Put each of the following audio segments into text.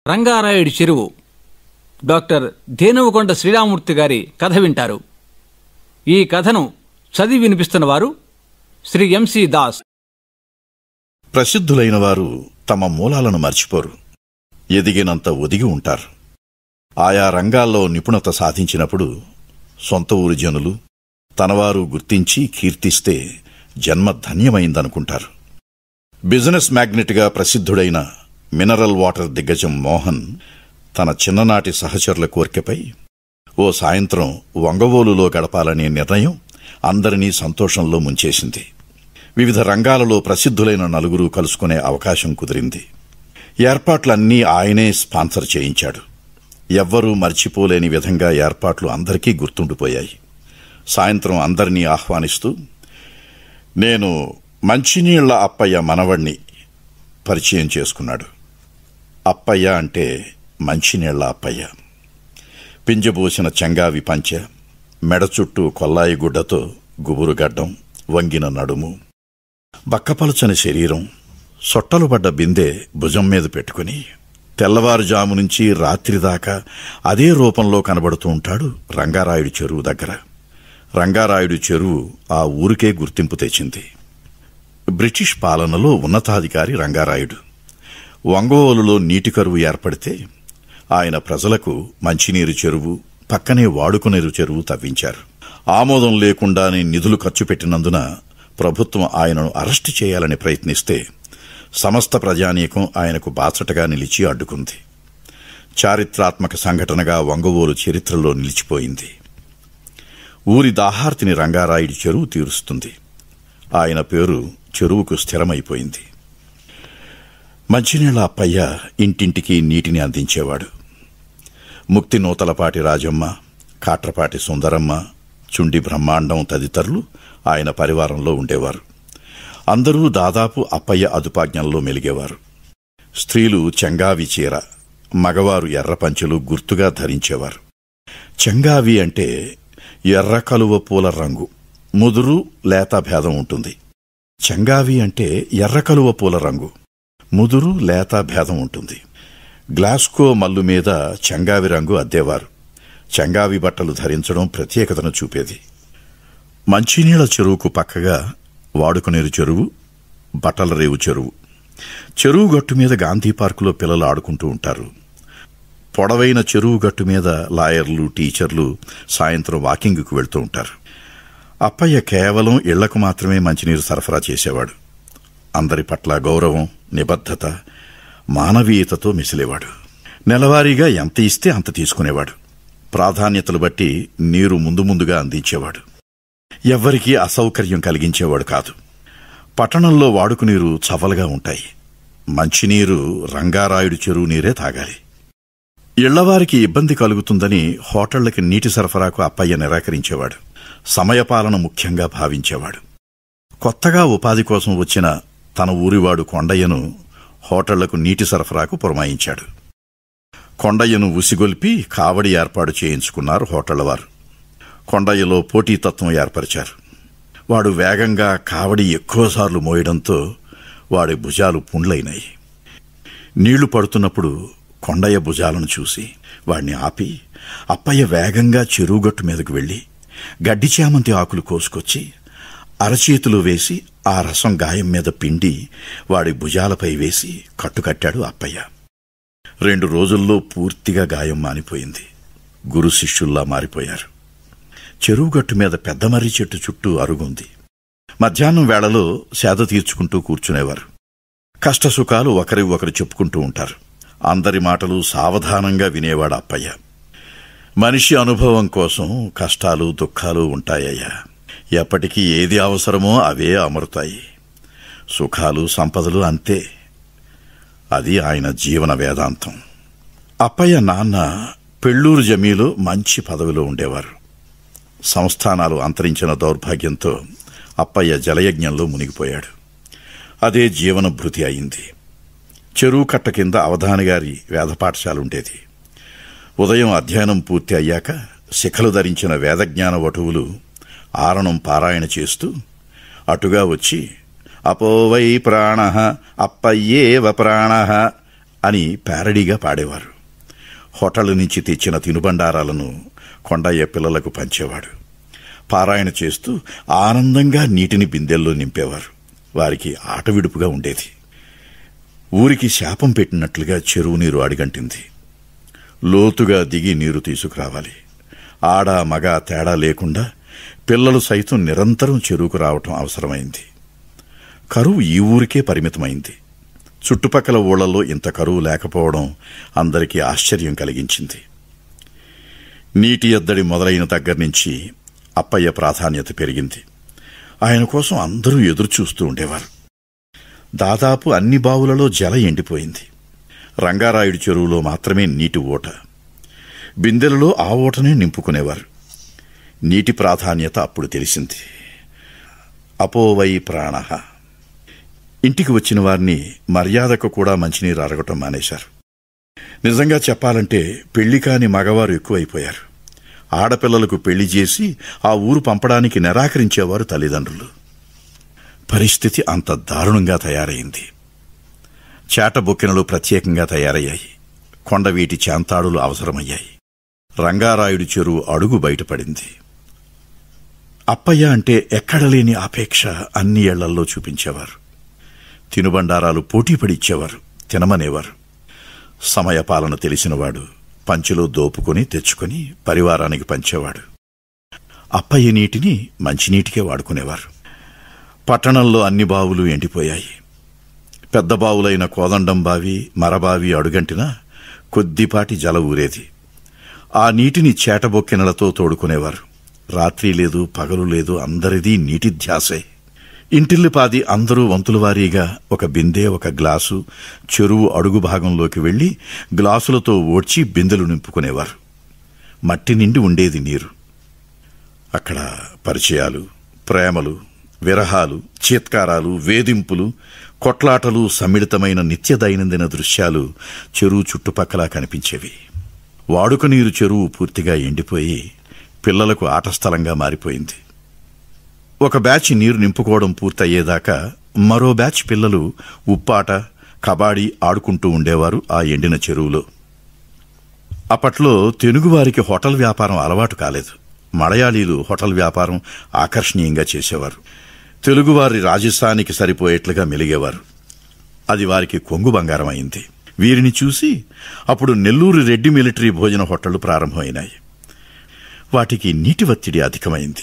రంగారాయుడి చెరువు డాక్టర్ ధేనువకొండ శ్రీరామూర్తి గారి కథ వింటారు ఈ కథను చదివి వినిపిస్తున్నవారు శ్రీ ఎంసి దాస్ ప్రసిద్ధులైన వారు తమ మూలాలను మర్చిపోరు ఎదిగినంత ఒదిగి ఉంటారు ఆయా రంగాల్లో నిపుణత సాధించినప్పుడు సొంత ఊరి జనులు తనవారు గుర్తించి కీర్తిస్తే జన్మ ధన్యమైందనుకుంటారు బిజినెస్ మ్యాగ్నెట్గా ప్రసిద్ధుడైన మినరల్ వాటర్ దిగ్గజం మోహన్ తన చిన్ననాటి సహచరుల కోరికపై ఓ సాయంత్రం వంగవోలులో గడపాలనే నిర్ణయం అందరినీ సంతోషంలో ముంచేసింది వివిధ రంగాలలో ప్రసిద్ధులైన నలుగురు కలుసుకునే అవకాశం కుదిరింది ఏర్పాట్లన్నీ ఆయనే స్పాన్సర్ చేయించాడు ఎవ్వరూ మర్చిపోలేని విధంగా ఏర్పాట్లు అందరికీ గుర్తుండిపోయాయి సాయంత్రం అందరినీ ఆహ్వానిస్తూ నేను మంచినీళ్ల అప్పయ్య మనవణ్ణి పరిచయం చేసుకున్నాడు అప్పయ్య అంటే మంచినీళ్ల అప్పయ్య పింజబోసిన చెంగావి పంచె మెడ చుట్టూ కొల్లాయి గుడ్డతో గుబురుగడ్డం వంగిన నడుము బక్కపలచని శరీరం సొట్టలు పడ్డ బిందె భుజం మీద పెట్టుకుని తెల్లవారుజాము నుంచి రాత్రి దాకా అదే రూపంలో కనబడుతూ ఉంటాడు రంగారాయుడి చెరువు దగ్గర రంగారాయుడి చెరువు ఆ ఊరికే గుర్తింపు తెచ్చింది బ్రిటిష్ పాలనలో ఉన్నతాధికారి రంగారాయుడు వంగోలులో నీటి కరువు ఏర్పడితే ఆయన ప్రజలకు మంచినీరు చెరువు పక్కనే వాడుకునేరు చెరువు తవ్వించారు ఆమోదం లేకుండానే నిధులు ఖర్చు పెట్టినందున ప్రభుత్వం ఆయనను అరెస్టు చేయాలని ప్రయత్నిస్తే సమస్త ప్రజానీకం ఆయనకు బాసటగా నిలిచి అడ్డుకుంది చారిత్రాత్మక సంఘటనగా వంగవోలు చరిత్రలో నిలిచిపోయింది ఊరి దాహార్తిని రంగారాయుడి చెరువు తీరుస్తుంది ఆయన పేరు చెరువుకు స్థిరమైపోయింది మంచినీళ్ల అప్పయ్య ఇంటింటికి నీటిని అందించేవాడు ముక్తి నూతలపాటి రాజమ్మ కాట్రపాటి సుందరమ్మ చుండి బ్రహ్మాండం తదితరులు ఆయన పరివారంలో ఉండేవారు అందరూ దాదాపు అప్పయ్య అదుపాజ్ఞంలో మెలిగేవారు స్త్రీలు చెంగావి చీర మగవారు ఎర్ర పంచెలు గుర్తుగా ధరించేవారు చెంగావి అంటే ఎర్ర కలువ పూల రంగు ముదురు లేత భేదం ఉంటుంది చెంగావి అంటే ఎర్ర కలువ పూల రంగు ముదురు లేత భేదం ఉంటుంది గ్లాస్కో మల్లు మీద చెంగావి రంగు అద్దేవారు చెంగావి బట్టలు ధరించడం ప్రత్యేకతను చూపేది మంచినీళ్ల చెరువుకు పక్కగా వాడుకునేరు చెరువు బట్టల రేవు చెరువు చెరువు గట్టు మీద గాంధీ పార్కులో పిల్లలు ఆడుకుంటూ ఉంటారు పొడవైన చెరువు గట్టు మీద లాయర్లు టీచర్లు సాయంత్రం వాకింగ్కు వెళ్తూ ఉంటారు అప్పయ్య కేవలం ఇళ్లకు మాత్రమే మంచినీరు సరఫరా చేసేవాడు అందరి పట్ల గౌరవం నిబద్ధత మానవీయతతో మిసిలేవాడు నెలవారీగా ఎంత ఇస్తే అంత తీసుకునేవాడు ప్రాధాన్యతలు బట్టి నీరు ముందు ముందుగా అందించేవాడు ఎవ్వరికీ అసౌకర్యం కలిగించేవాడు కాదు పట్టణంలో వాడుకునీరు చవలగా ఉంటాయి మంచినీరు రంగారాయుడు చెరువు నీరే తాగాలి ఇళ్లవారికి ఇబ్బంది కలుగుతుందని హోటళ్లకి నీటి సరఫరాకు అప్పయ్య నిరాకరించేవాడు సమయపాలన ముఖ్యంగా భావించేవాడు కొత్తగా ఉపాధి కోసం వచ్చిన తన ఊరివాడు కొండయ్యను హోటళ్లకు నీటి సరఫరాకు పురమాయించాడు కొండయ్యను ఉసిగొల్పి కావడి ఏర్పాటు చేయించుకున్నారు హోటళ్లవారు కొండయ్యలో పోటీతత్వం ఏర్పరిచారు వాడు వేగంగా కావడి ఎక్కువసార్లు మోయడంతో వాడి భుజాలు పుండ్లైనాయి నీళ్లు పడుతున్నప్పుడు కొండయ్య భుజాలను చూసి వాణ్ణి ఆపి అప్పయ్య వేగంగా చెరువుగట్టు మీదకు వెళ్లి గడ్డి చామంతి ఆకులు కోసుకొచ్చి అరచేతులు వేసి ఆ రసం గాయం మీద పిండి వాడి భుజాలపై వేసి కట్టుకట్టాడు అప్పయ్య రెండు రోజుల్లో పూర్తిగా గాయం మానిపోయింది గురు శిష్యుల్లా మారిపోయారు చెరువుగట్టు మీద పెద్ద మర్రి చెట్టు చుట్టూ అరుగుంది మధ్యాహ్నం వేళలో సేద తీర్చుకుంటూ కూర్చునేవారు కష్టసుఖాలు ఒకరి ఒకరు చెప్పుకుంటూ ఉంటారు అందరి మాటలు సావధానంగా వినేవాడు అప్పయ్య మనిషి అనుభవం కోసం కష్టాలు దుఃఖాలు ఉంటాయ్యా ఎప్పటికీ ఏది అవసరమో అవే అమరుతాయి సుఖాలు సంపదలు అంతే అది ఆయన జీవన వేదాంతం అప్పయ్య నాన్న పెళ్ళూరు జమీలో మంచి పదవిలో ఉండేవారు సంస్థానాలు అంతరించిన దౌర్భాగ్యంతో అప్పయ్య జలయజ్ఞంలో మునిగిపోయాడు అదే జీవనభృతి అయింది చెరువు కట్ట కింద అవధాని గారి వేద పాఠశాల ఉండేది ఉదయం అధ్యయనం పూర్తి అయ్యాక శిఖలు ధరించిన వేదజ్ఞాన వటువులు ఆరణం పారాయణ చేస్తూ అటుగా వచ్చి అపోవై ప్రాణ అప్పయ్యేవ ప్రాణ అని ప్యారడీగా పాడేవారు హోటల్ నుంచి తెచ్చిన తినుబండారాలను కొండయ్య పిల్లలకు పంచేవాడు పారాయణ చేస్తూ ఆనందంగా నీటిని బిందెల్లో నింపేవారు వారికి ఆట విడుపుగా ఉండేది ఊరికి శాపం పెట్టినట్లుగా చెరువు నీరు అడిగంటింది లోతుగా దిగి నీరు తీసుకురావాలి ఆడ మగ తేడా లేకుండా పిల్లలు సైతం నిరంతరం చెరువుకు రావటం అవసరమైంది కరువు ఈ ఊరికే పరిమితమైంది చుట్టుపక్కల ఊళ్ళల్లో ఇంత కరువు లేకపోవడం అందరికీ ఆశ్చర్యం కలిగించింది నీటి ఎద్దడి మొదలైన దగ్గర నుంచి అప్పయ్య ప్రాధాన్యత పెరిగింది ఆయన కోసం అందరూ ఎదురు చూస్తూ ఉండేవారు దాదాపు అన్ని బావులలో జల ఎండిపోయింది రంగారాయుడి చెరువులో మాత్రమే నీటి ఓట బిందెలలో ఆ ఓటనే నింపుకునేవారు నీటి ప్రాధాన్యత అప్పుడు తెలిసింది అపోవై ప్రాణ ఇంటికి వచ్చిన వారిని మర్యాదకు కూడా మంచినీరు అరగటం మానేశారు నిజంగా చెప్పాలంటే పెళ్లి కాని మగవారు ఎక్కువైపోయారు ఆడపిల్లలకు పెళ్లి చేసి ఆ ఊరు పంపడానికి నిరాకరించేవారు తల్లిదండ్రులు పరిస్థితి అంత దారుణంగా తయారైంది చేటబొక్కెనలు ప్రత్యేకంగా తయారయ్యాయి కొండవీటి చాంతాడులు అవసరమయ్యాయి రంగారాయుడి చెరువు అడుగు బయటపడింది అప్పయ్య అంటే ఎక్కడలేని ఆపేక్ష అన్ని ఏళ్లల్లో చూపించేవారు తినుబండారాలు పోటీపడి ఇచ్చేవారు తినమనేవారు సమయపాలన తెలిసినవాడు పంచెలో దోపుకొని తెచ్చుకొని పరివారానికి పంచేవాడు అప్పయ్య నీటిని మంచినీటికే వాడుకునేవారు పట్టణంలో అన్ని బావులు ఎండిపోయాయి పెద్ద బావులైన కోదండం బావి మరబావి అడుగంటినా కొద్దిపాటి జల ఊరేది ఆ నీటిని చేటబొక్కెనలతో తోడుకునేవారు రాత్రి లేదు పగలు లేదు అందరిదీ నీటి ధ్యాసే ఇంటిల్లిపాది అందరూ వంతులవారీగా ఒక బిందె ఒక గ్లాసు చెరువు అడుగు భాగంలోకి వెళ్లి గ్లాసులతో ఓడ్చి బిందెలు నింపుకునేవారు మట్టి నిండి ఉండేది నీరు అక్కడ పరిచయాలు ప్రేమలు విరహాలు చీత్కారాలు వేధింపులు కొట్లాటలు సమ్మిళితమైన నిత్య దైనందిన దృశ్యాలు చెరువు చుట్టుపక్కల కనిపించేవి వాడుక నీరు చెరువు పూర్తిగా ఎండిపోయి పిల్లలకు ఆట స్థలంగా మారిపోయింది ఒక బ్యాచ్ నీరు నింపుకోవడం పూర్తయ్యేదాకా మరో బ్యాచ్ పిల్లలు ఉప్పాట కబాడీ ఆడుకుంటూ ఉండేవారు ఆ ఎండిన చెరువులో అప్పట్లో తెలుగువారికి హోటల్ వ్యాపారం అలవాటు కాలేదు మలయాళీలు హోటల్ వ్యాపారం ఆకర్షణీయంగా చేసేవారు తెలుగువారి రాజస్థానికి సరిపోయేట్లుగా మెలిగేవారు అది వారికి కొంగు బంగారం అయింది వీరిని చూసి అప్పుడు నెల్లూరు రెడ్డి మిలిటరీ భోజన హోటళ్లు ప్రారంభమైనాయి వాటికి నీటి ఒత్తిడి అధికమైంది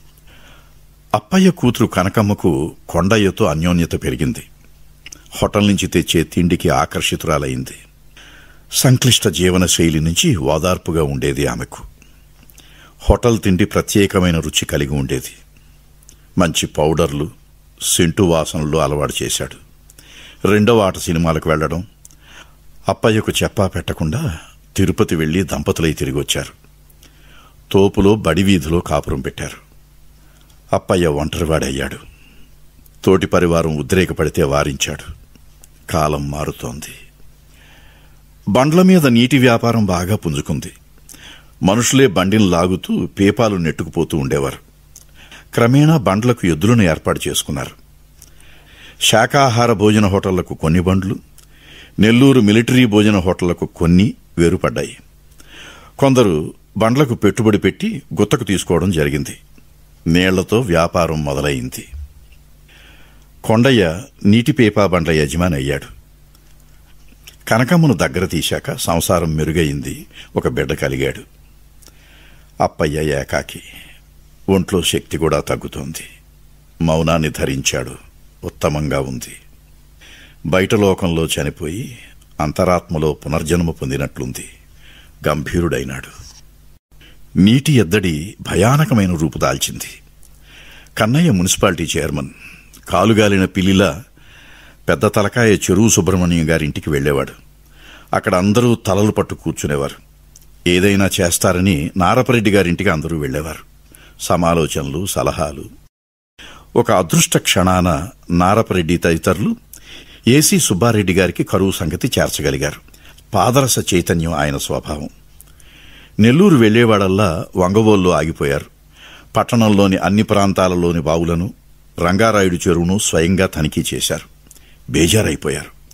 అప్పయ్య కూతురు కనకమ్మకు కొండయ్యతో అన్యోన్యత పెరిగింది హోటల్ నుంచి తెచ్చే తిండికి ఆకర్షితురాలైంది సంక్లిష్ట జీవన శైలి నుంచి ఓదార్పుగా ఉండేది ఆమెకు హోటల్ తిండి ప్రత్యేకమైన రుచి కలిగి ఉండేది మంచి పౌడర్లు సెంటు వాసనలు అలవాటు చేశాడు రెండవ ఆట సినిమాలకు వెళ్లడం అప్పయ్యకు చెప్పా పెట్టకుండా తిరుపతి వెళ్లి దంపతులై తిరిగి వచ్చారు తోపులో బడి వీధిలో కాపురం పెట్టారు అప్పయ్య ఒంటరివాడయ్యాడు తోటి పరివారం ఉద్రేకపడితే వారించాడు కాలం మారుతోంది బండ్ల మీద నీటి వ్యాపారం బాగా పుంజుకుంది మనుషులే బండిని లాగుతూ పేపాలు నెట్టుకుపోతూ ఉండేవారు క్రమేణా బండ్లకు ఎద్దులను ఏర్పాటు చేసుకున్నారు శాకాహార భోజన హోటళ్లకు కొన్ని బండ్లు నెల్లూరు మిలిటరీ భోజన హోటళ్లకు కొన్ని వేరుపడ్డాయి కొందరు బండ్లకు పెట్టుబడి పెట్టి గుత్తకు తీసుకోవడం జరిగింది నీళ్లతో వ్యాపారం మొదలైంది కొండయ్య నీటి పేపా బండ్ల యజమాని అయ్యాడు కనకమ్మను దగ్గర తీశాక సంసారం మెరుగయింది ఒక బిడ్డ కలిగాడు అప్పయ్య ఏకాకి ఒంట్లో శక్తి కూడా తగ్గుతోంది మౌనాన్ని ధరించాడు ఉత్తమంగా ఉంది బయట లోకంలో చనిపోయి అంతరాత్మలో పునర్జన్మ పొందినట్లుంది గంభీరుడైనాడు నీటి ఎద్దడి భయానకమైన రూపు దాల్చింది కన్నయ్య మున్సిపాలిటీ చైర్మన్ కాలుగాలిన పిల్లిలా పెద్ద తలకాయ చెరువు సుబ్రహ్మణ్యం గారింటికి వెళ్లేవాడు అక్కడ అందరూ తలలు పట్టు కూర్చునేవారు ఏదైనా చేస్తారని నారపరెడ్డి గారింటికి అందరూ వెళ్లేవారు సమాలోచనలు సలహాలు ఒక అదృష్ట క్షణాన నారపరెడ్డి తదితరులు ఏసీ సుబ్బారెడ్డి గారికి కరువు సంగతి చేర్చగలిగారు పాదరస చైతన్యం ఆయన స్వభావం నెల్లూరు వెళ్లేవాడల్లా వంగవోల్లో ఆగిపోయారు పట్టణంలోని అన్ని ప్రాంతాలలోని బావులను రంగారాయుడు చెరువును స్వయంగా తనిఖీ చేశారు బేజారైపోయారు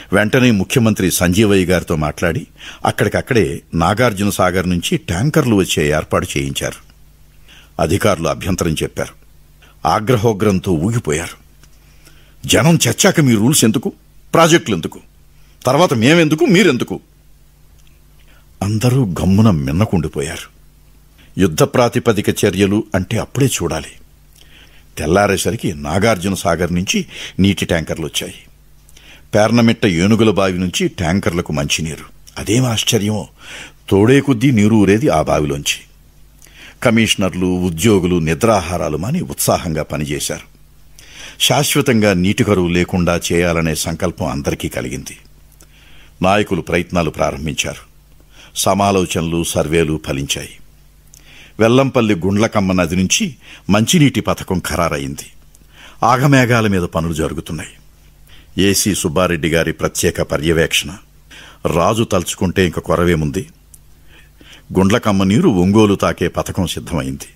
వెంటనే ముఖ్యమంత్రి సంజీవయ్య గారితో మాట్లాడి అక్కడికక్కడే నాగార్జున సాగర్ నుంచి ట్యాంకర్లు వచ్చే ఏర్పాటు చేయించారు అధికారులు అభ్యంతరం చెప్పారు ఆగ్రహోగ్రంతో ఊగిపోయారు జనం చచ్చాక మీ రూల్స్ ఎందుకు ప్రాజెక్టులు ఎందుకు తర్వాత మేమెందుకు మీరెందుకు అందరూ గమ్మున మిన్నకుండిపోయారు యుద్ధ ప్రాతిపదిక చర్యలు అంటే అప్పుడే చూడాలి తెల్లారేసరికి నాగార్జున సాగర్ నుంచి నీటి ట్యాంకర్లు వచ్చాయి పేర్నమిట్ట ఏనుగుల బావి నుంచి ట్యాంకర్లకు మంచినీరు అదేం ఆశ్చర్యమో తోడే కొద్దీ నీరు ఊరేది ఆ బావిలోంచి కమిషనర్లు ఉద్యోగులు నిద్రాహారాలు మాని ఉత్సాహంగా పనిచేశారు శాశ్వతంగా నీటి కరువు లేకుండా చేయాలనే సంకల్పం అందరికీ కలిగింది నాయకులు ప్రయత్నాలు ప్రారంభించారు సమాలోచనలు సర్వేలు ఫలించాయి వెల్లంపల్లి గుండ్లకమ్మ నది నుంచి మంచినీటి పథకం ఖరారైంది ఆగమేఘాల మీద పనులు జరుగుతున్నాయి ఏసీ సుబ్బారెడ్డి గారి ప్రత్యేక పర్యవేక్షణ రాజు తలుచుకుంటే ఇంక కొరవేముంది గుండ్లకమ్మ నీరు ఒంగోలు తాకే పథకం సిద్ధమైంది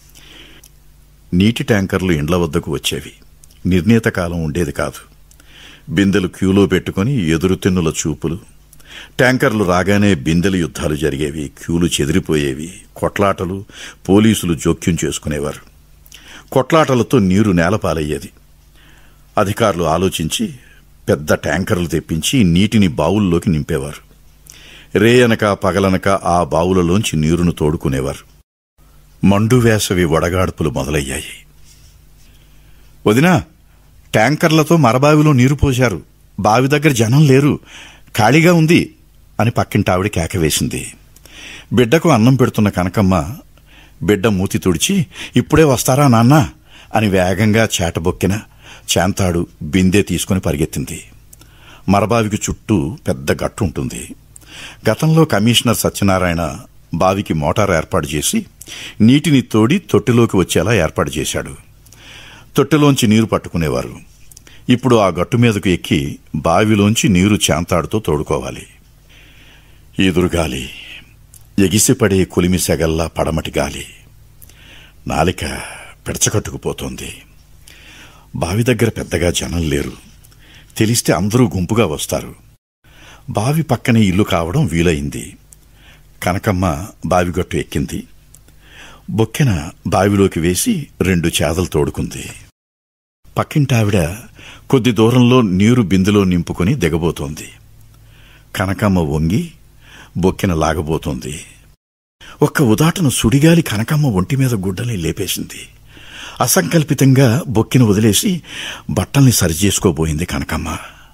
నీటి ట్యాంకర్లు ఇండ్ల వద్దకు వచ్చేవి నిర్ణీత కాలం ఉండేది కాదు బిందెలు క్యూలో పెట్టుకుని ఎదురుతిన్నుల చూపులు ట్యాంకర్లు రాగానే బిందెల యుద్ధాలు జరిగేవి క్యూలు చెదిరిపోయేవి కొట్లాటలు పోలీసులు జోక్యం చేసుకునేవారు కొట్లాటలతో నీరు నేలపాలయ్యేది అధికారులు ఆలోచించి పెద్ద ట్యాంకర్లు తెప్పించి నీటిని బావుల్లోకి నింపేవారు రేయనక పగలనక ఆ బావులలోంచి నీరును తోడుకునేవారు మండు వేసవి వడగాడ్పులు మొదలయ్యాయి వదినా ట్యాంకర్లతో మరబావిలో నీరు పోశారు బావి దగ్గర జనం లేరు ఖాళీగా ఉంది అని పక్కింటి ఆవిడ కేకవేసింది బిడ్డకు అన్నం పెడుతున్న కనకమ్మ బిడ్డ మూతి తుడిచి ఇప్పుడే వస్తారా నాన్న అని వేగంగా చేటబొక్కిన చేంతాడు బిందె తీసుకుని పరిగెత్తింది మరబావికి చుట్టూ పెద్ద గట్టు ఉంటుంది గతంలో కమిషనర్ సత్యనారాయణ బావికి మోటార్ ఏర్పాటు చేసి నీటిని తోడి తొట్టిలోకి వచ్చేలా ఏర్పాటు చేశాడు తొట్టెలోంచి నీరు పట్టుకునేవారు ఇప్పుడు ఆ గట్టు మీదకు ఎక్కి బావిలోంచి నీరు చాంతాడుతో తోడుకోవాలి ఎదురుగాలి ఎగిసిపడే కొలిమి సెగల్లా పడమటి గాలి నాలిక పిడచకట్టుకుపోతోంది బావి దగ్గర పెద్దగా జనం లేరు తెలిస్తే అందరూ గుంపుగా వస్తారు బావి పక్కనే ఇల్లు కావడం వీలైంది కనకమ్మ బావిగట్టు ఎక్కింది బొక్కెన బావిలోకి వేసి రెండు చేదలు తోడుకుంది పక్కింటావిడ కొద్ది దూరంలో నీరు బిందులో నింపుకొని దిగబోతోంది కనకమ్మ వంగి బొక్కెన లాగబోతోంది ఒక్క ఉదాటన సుడిగాలి కనకమ్మ ఒంటి మీద గుడ్డని లేపేసింది అసంకల్పితంగా బొక్కిన వదిలేసి బట్టల్ని సరిచేసుకోబోయింది కనకమ్మ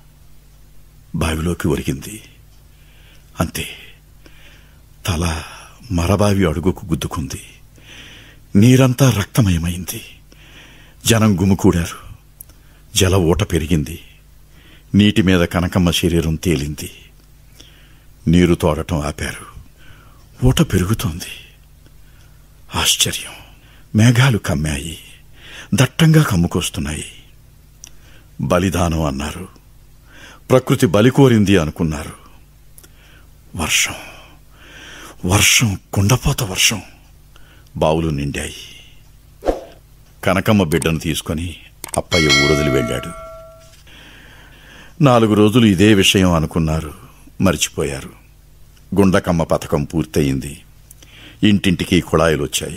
బావిలోకి ఒరిగింది అంతే తల మరబావి అడుగుకు గుద్దుకుంది నీరంతా రక్తమయమైంది జనం గుమికూడారు జల ఊట పెరిగింది నీటి మీద కనకమ్మ శరీరం తేలింది నీరు తోడటం ఆపారు ఊట పెరుగుతోంది ఆశ్చర్యం మేఘాలు కమ్మాయి దట్టంగా కమ్ముకొస్తున్నాయి బలిదానం అన్నారు ప్రకృతి బలి కోరింది అనుకున్నారు వర్షం వర్షం కుండపోత వర్షం బావులు నిండాయి కనకమ్మ బిడ్డను తీసుకొని అప్పయ్య ఊరదిలి వెళ్ళాడు నాలుగు రోజులు ఇదే విషయం అనుకున్నారు మర్చిపోయారు గుండకమ్మ పథకం పూర్తయింది ఇంటింటికి కుళాయిలు వచ్చాయి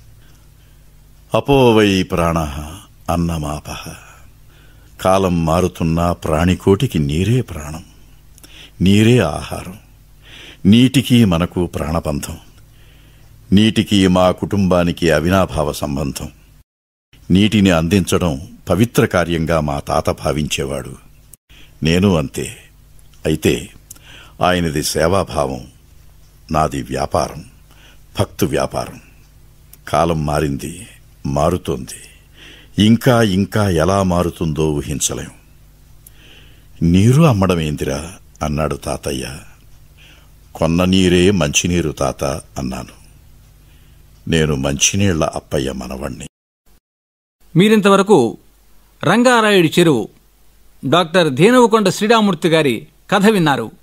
అపోవై ప్రాణ అన్నమాపహ కాలం మారుతున్నా ప్రాణికోటికి నీరే ప్రాణం నీరే ఆహారం నీటికి మనకు ప్రాణబంధం నీటికి మా కుటుంబానికి అవినాభావ సంబంధం నీటిని అందించడం పవిత్ర కార్యంగా మా తాత భావించేవాడు నేను అంతే అయితే ఆయనది సేవాభావం నాది వ్యాపారం భక్తు వ్యాపారం కాలం మారింది మారుతోంది ఇంకా ఇంకా ఎలా మారుతుందో ఊహించలేం నీరు అమ్మడమేందిరా అన్నాడు తాతయ్య కొన్న నీరే మంచినీరు తాత అన్నాను నేను మంచినీళ్ల అప్పయ్య మనవణ్ణి మీరింతవరకు రంగారాయుడి చెరువు డాక్టర్ ధేనువకొండ శ్రీరామూర్తి గారి కథ విన్నారు